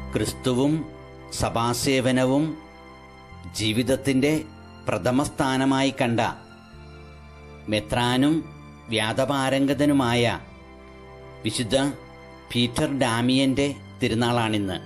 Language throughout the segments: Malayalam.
ക്രിസ്തുവും സഭാസേവനവും ജീവിതത്തിൻ്റെ പ്രഥമ സ്ഥാനമായി കണ്ട മെത്രാനും വ്യാതപാരംഗതനുമായ വിശുദ്ധ പീറ്റർ ഡാമിയന്റെ തിരുനാളാണിന്ന്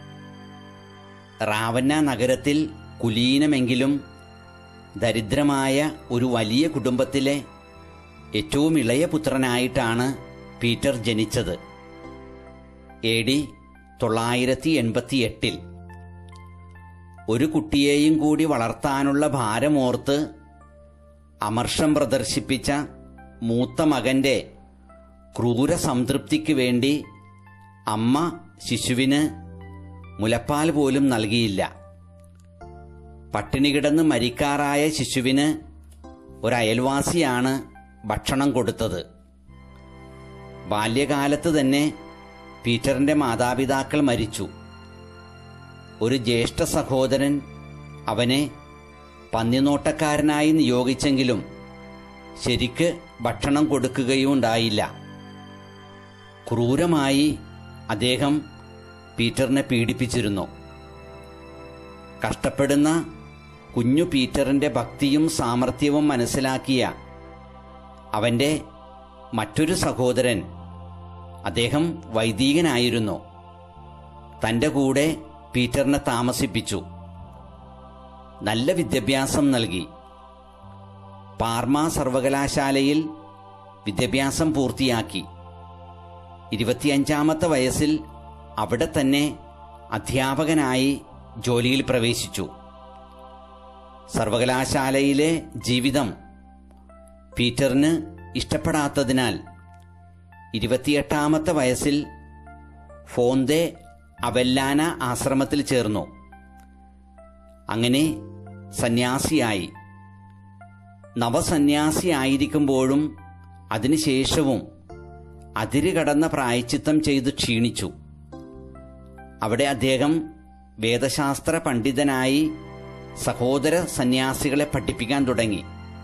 റാവന്ന നഗരത്തിൽ കുലീനമെങ്കിലും ദരിദ്രമായ ഒരു വലിയ കുടുംബത്തിലെ ഏറ്റവും ഇളയ പുത്രനായിട്ടാണ് പീറ്റർ ജനിച്ചത് എ ഡി തൊള്ളായിരത്തി എൺപത്തി എട്ടിൽ ഒരു കുട്ടിയെയും കൂടി വളർത്താനുള്ള ഭാരമോർത്ത് അമർഷം പ്രദർശിപ്പിച്ച മൂത്ത മകന്റെ ക്രൂര സംതൃപ്തിക്ക് വേണ്ടി അമ്മ ശിശുവിന് മുലപ്പാൽ പോലും നൽകിയില്ല പട്ടിണി കിടന്ന് മരിക്കാറായ ശിശുവിന് ഒരു അയൽവാസിയാണ് ഭക്ഷണം കൊടുത്തത് ബാല്യകാലത്ത് തന്നെ പീറ്ററിന്റെ മാതാപിതാക്കൾ മരിച്ചു ഒരു ജ്യേഷ്ഠ സഹോദരൻ അവനെ പന്നിനോട്ടക്കാരനായി നിയോഗിച്ചെങ്കിലും ശരിക്ക് ഭക്ഷണം കൊടുക്കുകയുണ്ടായില്ല ക്രൂരമായി അദ്ദേഹം പീറ്ററിനെ പീഡിപ്പിച്ചിരുന്നു കഷ്ടപ്പെടുന്ന കുഞ്ഞു പീറ്ററിന്റെ ഭക്തിയും സാമർഥ്യവും മനസ്സിലാക്കിയ അവന്റെ മറ്റൊരു സഹോദരൻ അദ്ദേഹം വൈദികനായിരുന്നു തന്റെ കൂടെ പീറ്ററിനെ താമസിപ്പിച്ചു നല്ല വിദ്യാഭ്യാസം നൽകി പാർമ സർവകലാശാലയിൽ വിദ്യാഭ്യാസം പൂർത്തിയാക്കി ഇരുപത്തിയഞ്ചാമത്തെ വയസ്സിൽ അവിടെ തന്നെ അധ്യാപകനായി ജോലിയിൽ പ്രവേശിച്ചു സർവകലാശാലയിലെ ജീവിതം പീറ്ററിന് ഇഷ്ടപ്പെടാത്തതിനാൽ ഇരുപത്തിയെട്ടാമത്തെ വയസ്സിൽ ഫോന്തെ അവല്ലാന ആശ്രമത്തിൽ ചേർന്നു അങ്ങനെ സന്യാസിയായി നവസന്യാസിയായിരിക്കുമ്പോഴും അതിനുശേഷവും അതിര് കടന്ന പ്രായച്ചിത്തം ചെയ്ത് ക്ഷീണിച്ചു അവിടെ അദ്ദേഹം വേദശാസ്ത്ര പണ്ഡിതനായി സഹോദര സന്യാസികളെ പഠിപ്പിക്കാൻ തുടങ്ങി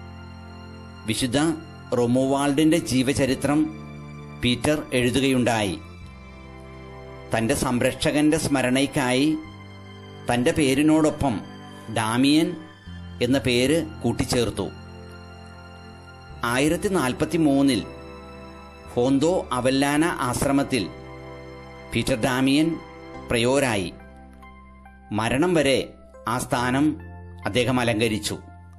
വിശുദ്ധ റൊമുവാൾഡിന്റെ ജീവചരിത്രം പീറ്റർ എഴുതുകയുണ്ടായി തന്റെ സംരക്ഷകന്റെ സ്മരണയ്ക്കായി തന്റെ പേരിനോടൊപ്പം ഡാമിയൻ എന്ന പേര് കൂട്ടിച്ചേർത്തു ആയിരത്തി നാൽപ്പത്തി മൂന്നിൽ ഫോന്തോ അവല്ലാന ആശ്രമത്തിൽ പീറ്റർ ഡാമിയൻ പ്രയോരായി മരണം വരെ ആ സ്ഥാനം അദ്ദേഹം അലങ്കരിച്ചു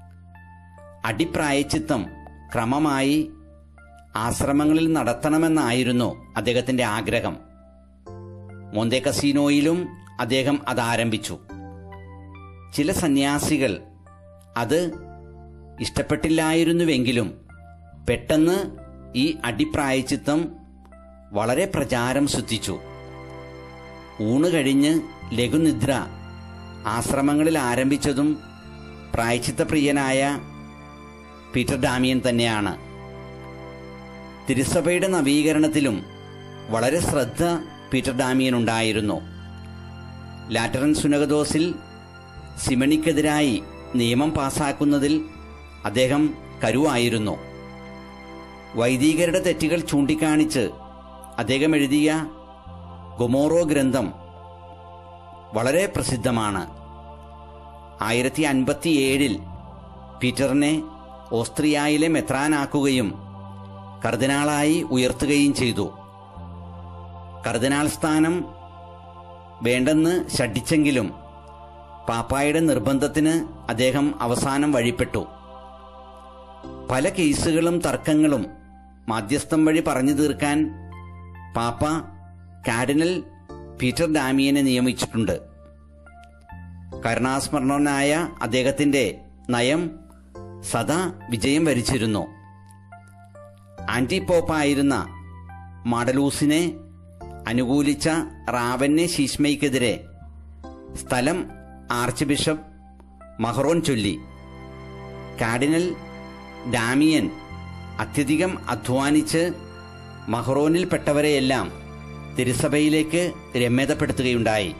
അടിപ്രായച്ചിത്തം ക്രമമായി ആശ്രമങ്ങളിൽ നടത്തണമെന്നായിരുന്നു അദ്ദേഹത്തിന്റെ ആഗ്രഹം മോന്തെ കസീനോയിലും അദ്ദേഹം അത് ആരംഭിച്ചു ചില സന്യാസികൾ അത് ഇഷ്ടപ്പെട്ടില്ലായിരുന്നുവെങ്കിലും പെട്ടെന്ന് ഈ അടിപ്രായച്ചിത്തം വളരെ പ്രചാരം ശ്രദ്ധിച്ചു ഊണ് കഴിഞ്ഞ് ലഘുനിദ്ര ആശ്രമങ്ങളിൽ ആരംഭിച്ചതും പ്രായച്ചിത്തപ്രിയനായ പീറ്റർ ഡാമിയൻ തന്നെയാണ് തിരുസഭയുടെ നവീകരണത്തിലും വളരെ ശ്രദ്ധ പീറ്റർ ഡാമിയൻ ഉണ്ടായിരുന്നു ലാറ്ററൻ സുനകദോസിൽ സിമണിക്കെതിരായി നിയമം പാസാക്കുന്നതിൽ അദ്ദേഹം കരുവായിരുന്നു വൈദികരുടെ തെറ്റുകൾ ചൂണ്ടിക്കാണിച്ച് അദ്ദേഹം എഴുതിയ ഗൊമോറോ ഗ്രന്ഥം വളരെ പ്രസിദ്ധമാണ് ആയിരത്തി അൻപത്തിയേഴിൽ പീറ്ററിനെ ഓസ്ട്രിയയിലെ മെത്രാനാക്കുകയും കർദിനാളായി ഉയർത്തുകയും ചെയ്തു കർദിനാൾ സ്ഥാനം വേണ്ടെന്ന് ശഠിച്ചെങ്കിലും പാപ്പായുടെ നിർബന്ധത്തിന് അദ്ദേഹം അവസാനം വഴിപ്പെട്ടു പല കേസുകളും തർക്കങ്ങളും മാധ്യസ്ഥം വഴി പറഞ്ഞു തീർക്കാൻ പാപ്പ കാർഡിനൽ പീറ്റർ ഡാമിയനെ നിയമിച്ചിട്ടുണ്ട് കരുണാസ്മരണനായ അദ്ദേഹത്തിന്റെ നയം സദാ വിജയം വരിച്ചിരുന്നു ആന്റിപോപ്പായിരുന്ന മാഡലൂസിനെ അനുകൂലിച്ച റാവന്നെ ശീഷ്മയ്ക്കെതിരെ സ്ഥലം ആർച്ച് ബിഷപ്പ് മഹറോൻ ചൊല്ലി കാർഡിനൽ ഡാമിയൻ അത്യധികം അധ്വാനിച്ച് മഹ്റോനിൽപ്പെട്ടവരെയെല്ലാം തിരുസഭയിലേക്ക് രമ്യതപ്പെടുത്തുകയുണ്ടായി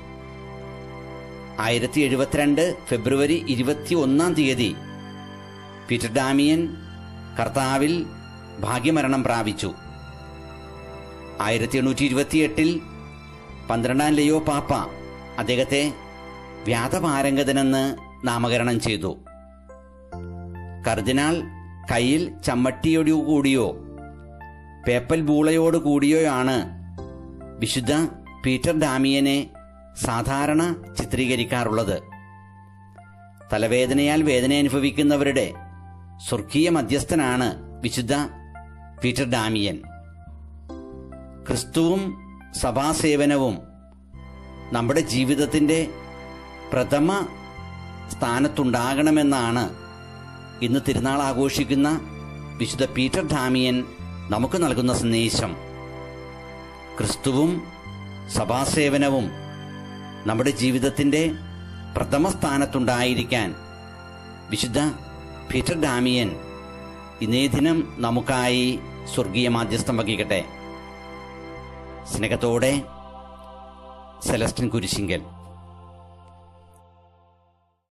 ആയിരത്തി എഴുപത്തിരണ്ട് ഫെബ്രുവരി ഇരുപത്തി ഒന്നാം തീയതി പീറ്റർ ഡാമിയൻ കർത്താവിൽ ഭാഗ്യമരണം പ്രാപിച്ചു ആയിരത്തി എണ്ണൂറ്റി ഇരുപത്തിയെട്ടിൽ പന്ത്രണ്ടാം ലയോ പാപ്പ അദ്ദേഹത്തെ വ്യാതപാരംഗതനെന്ന് നാമകരണം ചെയ്തു കർദിനാൾ കയ്യിൽ ചമ്മട്ടിയോടു കൂടിയോ പേപ്പൽ ബൂളയോട് കൂടിയോ ആണ് വിശുദ്ധ പീറ്റർ ഡാമിയനെ സാധാരണ ചിത്രീകരിക്കാറുള്ളത് തലവേദനയാൽ വേദന അനുഭവിക്കുന്നവരുടെ സ്വർഗീയ മധ്യസ്ഥനാണ് വിശുദ്ധ പീറ്റർ ഡാമിയൻ ക്രിസ്തുവും സഭാസേവനവും നമ്മുടെ ജീവിതത്തിൻ്റെ പ്രഥമ സ്ഥാനത്തുണ്ടാകണമെന്നാണ് ഇന്ന് തിരുനാൾ ആഘോഷിക്കുന്ന വിശുദ്ധ പീറ്റർ ഡാമിയൻ നമുക്ക് നൽകുന്ന സന്ദേശം ക്രിസ്തുവും സഭാസേവനവും നമ്മുടെ ജീവിതത്തിൻ്റെ പ്രഥമ സ്ഥാനത്തുണ്ടായിരിക്കാൻ വിശുദ്ധ പീറ്റർ ഡാമിയൻ ഇന്നേ ദിനം നമുക്കായി സ്വർഗീയ മാധ്യസ്ഥം വഹിക്കട്ടെ സ്നേഹത്തോടെ സെലസ്റ്റിൻ കുരിശിങ്കൽ